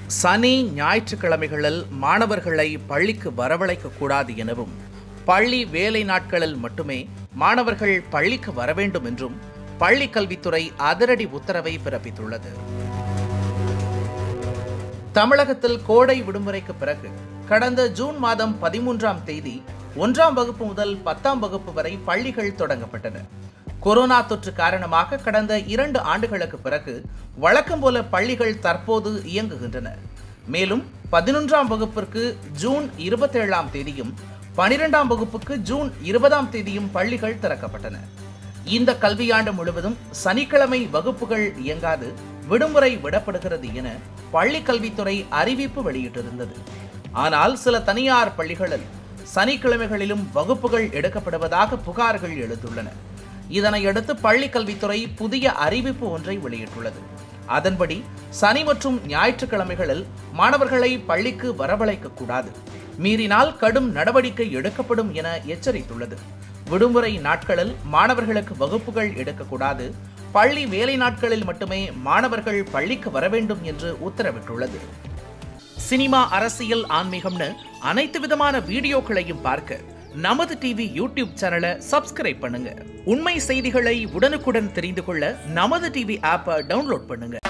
சனி ஞாயிற்றுக்கிழமைகளில் மாணவர்களை பள்ளிக்கு வரவழைக்க கூடாது எனவும் பள்ளி வேலை நாட்களில் மட்டுமே மாணவர்கள் பள்ளிக்கு வர வேண்டும் என்றும் பள்ளி கல்வித்துறை அதிரடி உத்தரவை பிறப்பித்துள்ளது தமிழகத்தில் கோடை விடுமுறைக்கு பிறகு கடந்த ஜூன் மாதம் பதிமூன்றாம் தேதி ஒன்றாம் வகுப்பு முதல் பத்தாம் வகுப்பு வரை பள்ளிகள் தொடங்கப்பட்டன கொரோனா தொற்று காரணமாக கடந்த இரண்டு ஆண்டுகளுக்கு பிறகு வழக்கம் போல பள்ளிகள் தற்போது இயங்குகின்றன மேலும் பதினொன்றாம் வகுப்பிற்கு ஜூன் இருபத்தேழாம் தேதியும் பனிரெண்டாம் வகுப்புக்கு ஜூன் இருபதாம் தேதியும் பள்ளிகள் திறக்கப்பட்டன இந்த கல்வியாண்டு முழுவதும் சனிக்கிழமை வகுப்புகள் இயங்காது விடுமுறை விடப்படுகிறது என பள்ளி கல்வித்துறை அறிவிப்பு வெளியிட்டிருந்தது ஆனால் சில தனியார் பள்ளிகளில் சனிக்கிழமைகளிலும் வகுப்புகள் எடுக்கப்படுவதாக புகார்கள் எழுந்துள்ளன இதனையடுத்து பள்ளி கல்வித்துறை புதிய அறிவிப்பு ஒன்றை வெளியிட்டுள்ளது அதன்படி சனி மற்றும் ஞாயிற்றுக்கிழமைகளில் மாணவர்களை பள்ளிக்கு வரவழைக்க கூடாது மீறினால் கடும் நடவடிக்கை எடுக்கப்படும் என எச்சரித்துள்ளது விடுமுறை நாட்களில் மாணவர்களுக்கு வகுப்புகள் எடுக்கக்கூடாது பள்ளி வேலை நாட்களில் மட்டுமே மாணவர்கள் பள்ளிக்கு வர வேண்டும் என்று உத்தரவிட்டுள்ளது சினிமா அரசியல் ஆன்மீகம்னு அனைத்து விதமான வீடியோக்களையும் பார்க்க நமது டிவி யூடியூப் சேனலை சப்ஸ்கிரைப் பண்ணுங்க உண்மை செய்திகளை உடனுக்குடன் தெரிந்து கொள்ள நமது டிவி ஆப்பை டவுன்லோட் பண்ணுங்க